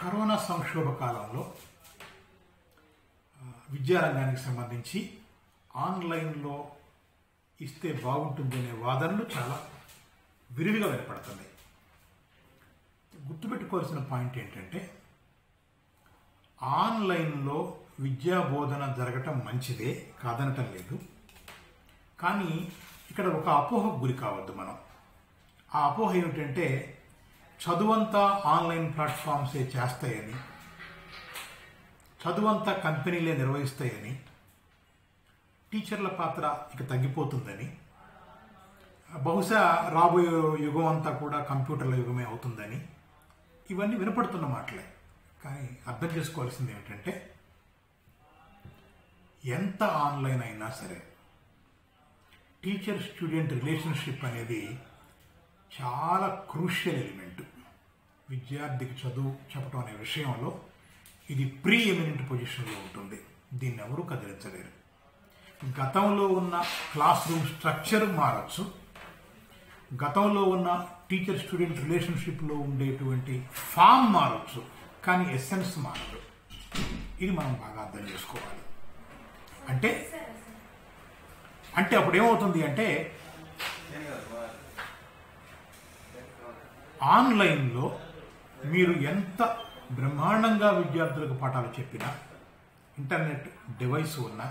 corona సంక్షోభ కాలంలో ఆ, విద్యారంగానికి సంబంధించి ఆన్లైన్లో ఇస్తే బాగుంటుందనే వాదనలు చాలా విరివిగా వినపడుతున్నాయి గుర్తుపెట్టుకోవాల్సిన పాయింట్ ఏంటంటే ఆన్లైన్లో విద్యా బోధన జరగటం మంచిదే కాదనటం లేదు కానీ ఇక్కడ ఒక అపోహకు గురి కావద్దు మనం ఆ అపోహ ఏమిటంటే చదువంతా ఆన్లైన్ ప్లాట్ఫామ్సే చేస్తాయని చదువంతా కంపెనీలే నిర్వహిస్తాయని టీచర్ల పాత్ర ఇక తగ్గిపోతుందని బహుశా రాబోయే యుగం అంతా కూడా కంప్యూటర్ల యుగమే అవుతుందని ఇవన్నీ వినపడుతున్న మాటలే కానీ అర్థం చేసుకోవాల్సింది ఏమిటంటే ఎంత ఆన్లైన్ అయినా సరే టీచర్ స్టూడెంట్ రిలేషన్షిప్ అనేది చాలా క్రూషియల్ ఎలిమెంట్ విద్యార్థికి చదువు చెప్పడం అనే విషయంలో ఇది ప్రీ ఎమినెంట్ పొజిషన్లో ఉంటుంది దీన్ని ఎవరూ కదిలించలేరు గతంలో ఉన్న క్లాస్ రూమ్ స్ట్రక్చర్ మారచ్చు గతంలో ఉన్న టీచర్ స్టూడెంట్ రిలేషన్షిప్లో ఉండేటువంటి ఫామ్ మారచ్చు కానీ ఎస్సెన్స్ మారదు ఇది మనం బాగా అర్థం చేసుకోవాలి అంటే అంటే అప్పుడు ఏమవుతుంది అంటే ఆన్లైన్లో మీరు ఎంత బ్రహ్మాండంగా విద్యార్థులకు పాఠాలు చెప్పినా ఇంటర్నెట్ డివైస్ ఉన్నా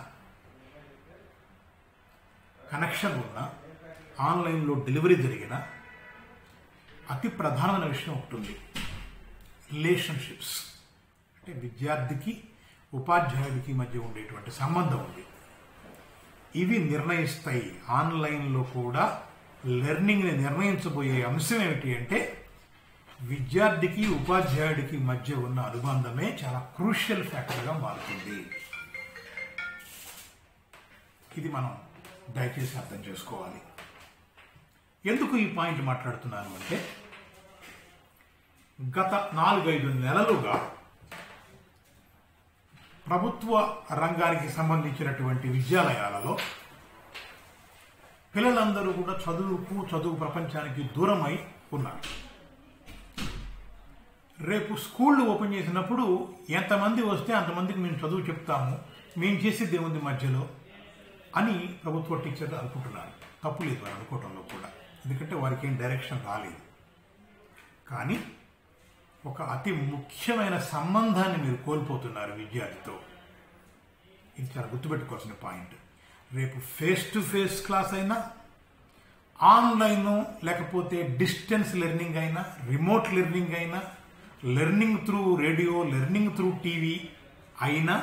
కనెక్షన్ ఉన్నా ఆన్లైన్లో డెలివరీ జరిగిన అతి ప్రధానమైన విషయం ఉంటుంది రిలేషన్షిప్స్ అంటే విద్యార్థికి ఉపాధ్యాయుడికి మధ్య ఉండేటువంటి సంబంధం ఉంది ఇవి నిర్ణయిస్తాయి ఆన్లైన్లో కూడా లెర్నింగ్ని నిర్ణయించబోయే అంశం ఏమిటి అంటే విద్యార్థికి ఉపాధ్యాయుడికి మధ్య ఉన్న అనుబంధమే చాలా క్రూషియల్ ఫ్యాక్టర్గా మారుతుంది ఇది మనం దయచేసి అర్థం చేసుకోవాలి ఎందుకు ఈ పాయింట్ మాట్లాడుతున్నాను అంటే గత నాలుగైదు నెలలుగా ప్రభుత్వ రంగానికి సంబంధించినటువంటి విద్యాలయాలలో పిల్లలందరూ కూడా చదువుకు చదువు ప్రపంచానికి దూరమై ఉన్నారు రేపు స్కూళ్ళు ఓపెన్ చేసినప్పుడు ఎంతమంది వస్తే అంతమందికి మేము చదువు చెప్తాము మేము చేసేది ఏముంది మధ్యలో అని ప్రభుత్వ టీచర్లు అనుకుంటున్నారు తప్పు లేదు వారు అనుకోవటంలో కూడా ఎందుకంటే వారికి ఏం డైరెక్షన్ రాలేదు కానీ ఒక అతి ముఖ్యమైన సంబంధాన్ని మీరు కోల్పోతున్నారు విద్యార్థితో ఇది చాలా గుర్తుపెట్టుకోవాల్సిన పాయింట్ రేపు ఫేస్ టు ఫేస్ క్లాస్ అయినా ఆన్లైన్ లేకపోతే డిస్టెన్స్ లెర్నింగ్ అయినా రిమోట్ లెర్నింగ్ అయినా learning through radio learning through TV అయినా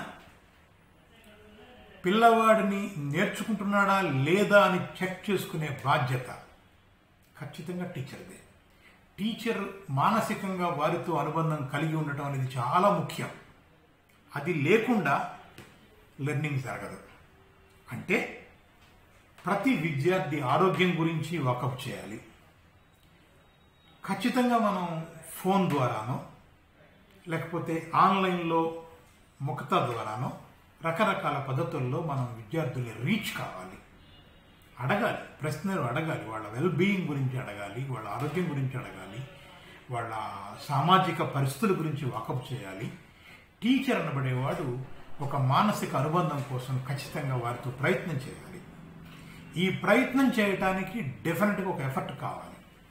పిల్లవాడిని నేర్చుకుంటున్నాడా లేదా అని చెక్ చేసుకునే బాధ్యత ఖచ్చితంగా టీచర్దే టీచర్ మానసికంగా వారితో అనుబంధం కలిగి ఉండటం అనేది చాలా ముఖ్యం అది లేకుండా లెర్నింగ్ జరగదు అంటే ప్రతి విద్యార్థి ఆరోగ్యం గురించి వాకప్ చేయాలి ఖచ్చితంగా మనం ఫోన్ ద్వారానో లేకపోతే ఆన్లైన్లో ముఖత ద్వారానో రకరకాల పద్ధతుల్లో మనం విద్యార్థుల్ని రీచ్ కావాలి అడగాలి ప్రశ్నలు అడగాలి వాళ్ళ వెల్ బీయింగ్ గురించి అడగాలి వాళ్ళ ఆరోగ్యం గురించి అడగాలి వాళ్ళ సామాజిక పరిస్థితుల గురించి వాకప్ చేయాలి టీచర్ అనబడేవాడు ఒక మానసిక అనుబంధం కోసం ఖచ్చితంగా వారితో ప్రయత్నం చేయాలి ఈ ప్రయత్నం చేయటానికి డెఫినెట్గా ఒక ఎఫర్ట్ కావాలి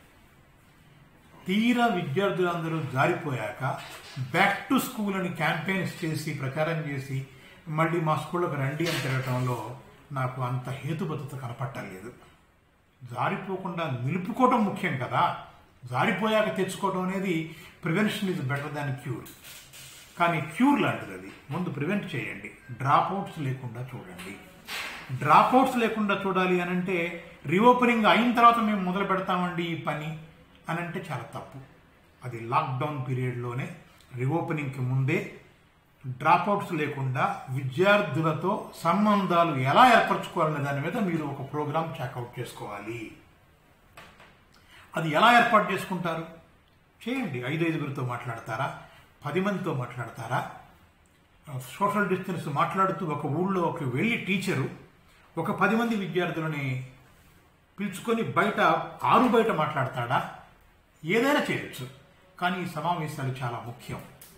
తీరా విద్యార్థులందరూ జారిపోయాక బ్యాక్ టు స్కూల్ అని క్యాంపెయిన్స్ చేసి ప్రచారం చేసి మళ్ళీ మా స్కూళ్ళకి రండి అని తిరగటంలో నాకు అంత హేతుబద్ధత కనపట్టలేదు జారిపోకుండా నిలుపుకోవటం ముఖ్యం కదా జారిపోయాక తెచ్చుకోవడం అనేది prevention is better than cure కానీ క్యూర్ లాంటిది అది ముందు ప్రివెంట్ చేయండి డ్రాప్ అవుట్స్ లేకుండా చూడండి డ్రాప్ అవుట్స్ లేకుండా చూడాలి అని అంటే రీఓపెనింగ్ అయిన తర్వాత మేము మొదలు పెడతామండి ఈ పని అని అంటే చాలా తప్పు అది లాక్డౌన్ పీరియడ్లోనే రీఓపెనింగ్కి ముందే డ్రాప్అవుట్స్ లేకుండా విద్యార్థులతో సంబంధాలు ఎలా ఏర్పరచుకోవాలనే దాని మీద మీరు ఒక ప్రోగ్రామ్ చెక్అవుట్ చేసుకోవాలి అది ఎలా ఏర్పాటు చేసుకుంటారు చేయండి ఐదు ఐదుగురితో మాట్లాడతారా పది మందితో మాట్లాడతారా సోషల్ డిస్టెన్స్ మాట్లాడుతూ ఒక ఊళ్ళో ఒక వెళ్ళి టీచరు ఒక పది మంది విద్యార్థులని పిలుచుకొని బయట ఆరు బయట మాట్లాడతాడా ఏదైనా చేయొచ్చు కానీ ఈ సమావేశాలు చాలా ముఖ్యం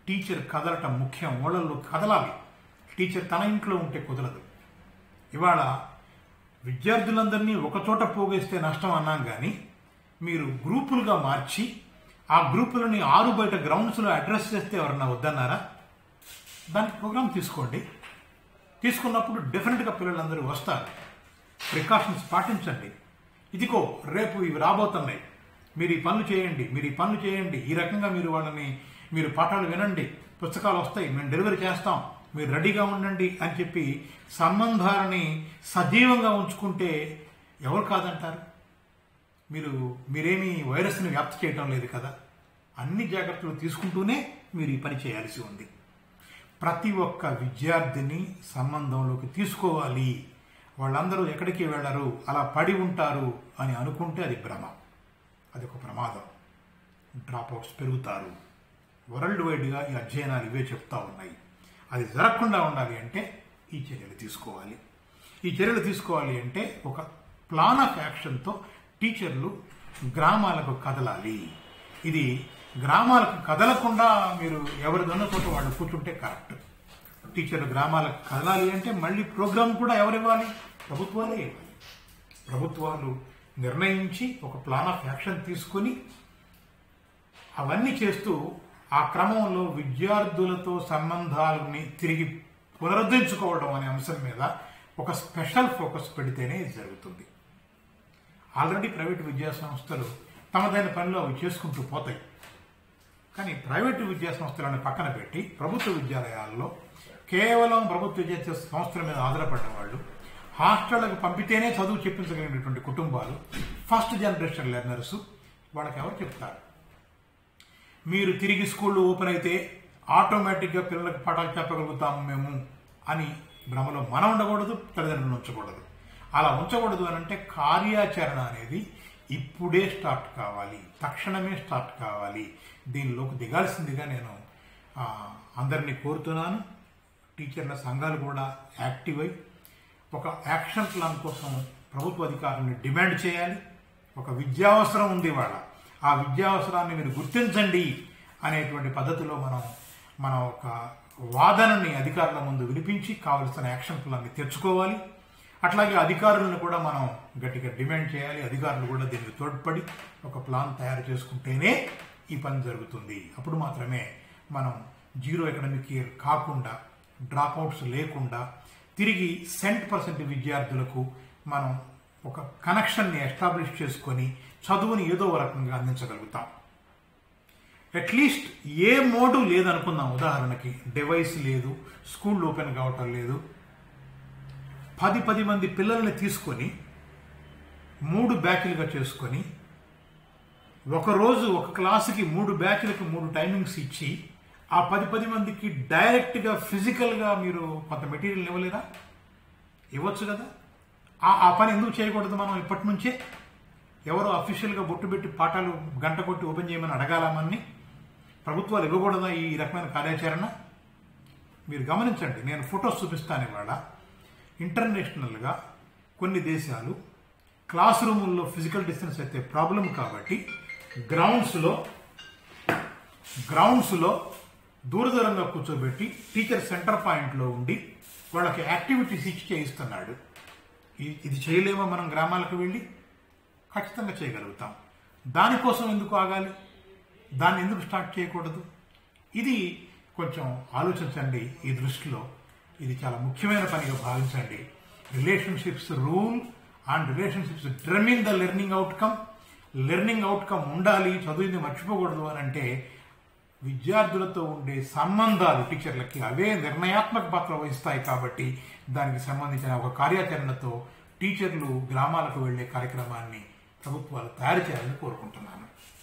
టీచర్ కదలటం ముఖ్యం ఓళ్ళల్లో కదలాలి టీచర్ తన ఇంట్లో ఉంటే కుదరదు ఇవాళ విద్యార్థులందరినీ ఒకచోట పోగేస్తే నష్టం అన్నాం కానీ మీరు గ్రూపులుగా మార్చి ఆ గ్రూపులని ఆరు బయట గ్రౌండ్స్లో అడ్రస్ చేస్తే ఎవరన్నా వద్దన్నారా దానికి ప్రోగ్రామ్ తీసుకోండి తీసుకున్నప్పుడు డెఫినెట్గా పిల్లలందరూ వస్తారు ప్రికాషన్స్ పాటించండి ఇదిగో రేపు ఇవి రాబోతున్నాయి మీరు ఈ పనులు చేయండి మీరు ఈ పనులు చేయండి ఈ రకంగా మీరు వాళ్ళని మీరు పాఠాలు వినండి పుస్తకాలు వస్తాయి మేము డెలివరీ చేస్తాం మీరు రెడీగా ఉండండి అని చెప్పి సంబంధాలని సజీవంగా ఉంచుకుంటే ఎవరు కాదంటారు మీరు మీరేమీ వైరస్ని వ్యాప్తి చేయటం లేదు కదా అన్ని జాగ్రత్తలు తీసుకుంటూనే మీరు ఈ పని చేయాల్సి ఉంది ప్రతి ఒక్క విద్యార్థిని సంబంధంలోకి తీసుకోవాలి వాళ్ళందరూ ఎక్కడికి వెళ్ళరు అలా పడి ఉంటారు అని అనుకుంటే అది భ్రమ అది ఒక ప్రమాదం డ్రాప్అవుట్స్ పెరుగుతారు వరల్డ్ వైడ్గా ఈ అధ్యయనాలు ఇవే చెప్తా ఉన్నాయి అది జరగకుండా ఉండాలి అంటే ఈ చర్యలు తీసుకోవాలి ఈ చర్యలు తీసుకోవాలి అంటే ఒక ప్లాన్ ఆఫ్ యాక్షన్తో టీచర్లు గ్రామాలకు కదలాలి ఇది గ్రామాలకు కదలకుండా మీరు ఎవరి చోట వాళ్ళు కూర్చుంటే కరెక్ట్ టీచర్లు గ్రామాలకు కదలాలి అంటే మళ్ళీ ప్రోగ్రామ్ కూడా ఎవరివ్వాలి ప్రభుత్వాలే ఇవ్వాలి ప్రభుత్వాలు నిర్ణయించి ఒక ప్లాన్ ఆఫ్ యాక్షన్ తీసుకుని అవన్నీ చేస్తూ ఆ క్రమంలో విద్యార్థులతో సంబంధాలని తిరిగి పునరుద్ధరించుకోవడం అనే అంశం మీద ఒక స్పెషల్ ఫోకస్ పెడితేనే ఇది జరుగుతుంది ఆల్రెడీ ప్రైవేటు విద్యా సంస్థలు తమదైన పనిలో అవి చేసుకుంటూ పోతాయి కానీ ప్రైవేటు విద్యా సంస్థలను పక్కన పెట్టి ప్రభుత్వ విద్యాలయాల్లో కేవలం ప్రభుత్వ విద్యా సంస్థల మీద ఆధారపడిన వాళ్ళు హాస్టళ్లకు పంపితేనే చదువు చెప్పించగలిగినటువంటి కుటుంబాలు ఫస్ట్ జనరేషన్ లెర్నర్స్ వాళ్ళకి ఎవరు చెప్తారు మీరు తిరిగి స్కూళ్ళు ఓపెన్ అయితే ఆటోమేటిక్గా పిల్లలకు పాఠాలు చెప్పగలుగుతాము మేము అని భ్రమలో మనం ఉండకూడదు తల్లిదండ్రులు ఉంచకూడదు అలా ఉంచకూడదు అని అంటే కార్యాచరణ అనేది ఇప్పుడే స్టార్ట్ కావాలి తక్షణమే స్టార్ట్ కావాలి దీనిలోకి దిగాల్సిందిగా నేను ఆ, అందరినీ కోరుతున్నాను టీచర్ల సంఘాలు కూడా యాక్టివ్ అయి ఒక యాక్షన్ ప్లాన్ కోసం ప్రభుత్వ అధికారులను డిమాండ్ చేయాలి ఒక విద్యావసరం ఉంది వాళ్ళ ఆ విద్యావసరాన్ని మీరు గుర్తించండి అనేటువంటి పద్ధతిలో మనం మన ఒక వాదనని అధికారుల ముందు వినిపించి కావలసిన యాక్షన్ ప్లాన్ని తెచ్చుకోవాలి అట్లాగే అధికారులను కూడా మనం గట్టిగా డిమాండ్ చేయాలి అధికారులు కూడా దీనికి తోడ్పడి ఒక ప్లాన్ తయారు చేసుకుంటేనే ఈ పని జరుగుతుంది అప్పుడు మాత్రమే మనం జీరో ఎకడమిక్ ఇయర్ కాకుండా డ్రాప్అవుట్స్ లేకుండా తిరిగి సెంట్ పర్సెంట్ విద్యార్థులకు మనం ఒక కనెక్షన్ని ఎస్టాబ్లిష్ చేసుకొని చదువుని ఏదో ఒక రకంగా అందించగలుగుతాం అట్లీస్ట్ ఏ మోడు లేదనుకుందాం ఉదాహరణకి డివైస్ లేదు స్కూల్ ఓపెన్ కావటం లేదు పది పది మంది పిల్లల్ని తీసుకొని మూడు బ్యాచ్లుగా చేసుకొని ఒకరోజు ఒక క్లాసుకి మూడు బ్యాచ్లకి మూడు టైమింగ్స్ ఇచ్చి ఆ పది పది మందికి డైరెక్ట్గా ఫిజికల్గా మీరు కొంత మెటీరియల్ ఇవ్వలేరా ఇవ్వచ్చు కదా ఆ ఆ పని ఎందుకు చేయకూడదు మనం ఇప్పటి నుంచే ఎవరో అఫీషియల్గా బొట్టు పెట్టి పాఠాలు గంట కొట్టి ఓపెన్ చేయమని అడగాలమని ప్రభుత్వాలు ఇవ్వకూడదా ఈ రకమైన కార్యాచరణ మీరు గమనించండి నేను ఫొటోస్ చూపిస్తాను ఇవాళ ఇంటర్నేషనల్గా కొన్ని దేశాలు క్లాస్ రూముల్లో ఫిజికల్ డిస్టెన్స్ అయితే ప్రాబ్లం కాబట్టి గ్రౌండ్స్లో గ్రౌండ్స్లో దూర దూరంగా కూర్చోబెట్టి టీచర్ సెంటర్ పాయింట్లో ఉండి వాళ్ళకి యాక్టివిటీస్ ఇచ్చి చేయిస్తున్నాడు ఇ- ఇది చేయలేమో మనం గ్రామాలకు వెళ్ళి ఖచ్చితంగా చేయగలుగుతాం దానికోసం ఎందుకు ఆగాలి దాన్ని ఎందుకు స్టార్ట్ చేయకూడదు ఇది కొంచెం ఆలోచించండి ఈ దృష్టిలో ఇది చాలా ముఖ్యమైన పనిగా భావించండి రిలేషన్షిప్స్ రూల్ అండ్ రిలేషన్షిప్స్ డ్రమింగ్ the learning outcome learning outcome ఉండాలి చదువుని మర్చిపోకూడదు అని అంటే విద్యార్థులతో ఉండే సంబంధాలు టీచర్లకి అవే నిర్ణయాత్మక పాత్ర వహిస్తాయి కాబట్టి దానికి సంబంధించిన ఒక కార్యాచరణతో టీచర్లు గ్రామాలకు వెళ్లే కార్యక్రమాన్ని ప్రభుత్వాలు తయారు చేయాలని కోరుకుంటున్నాను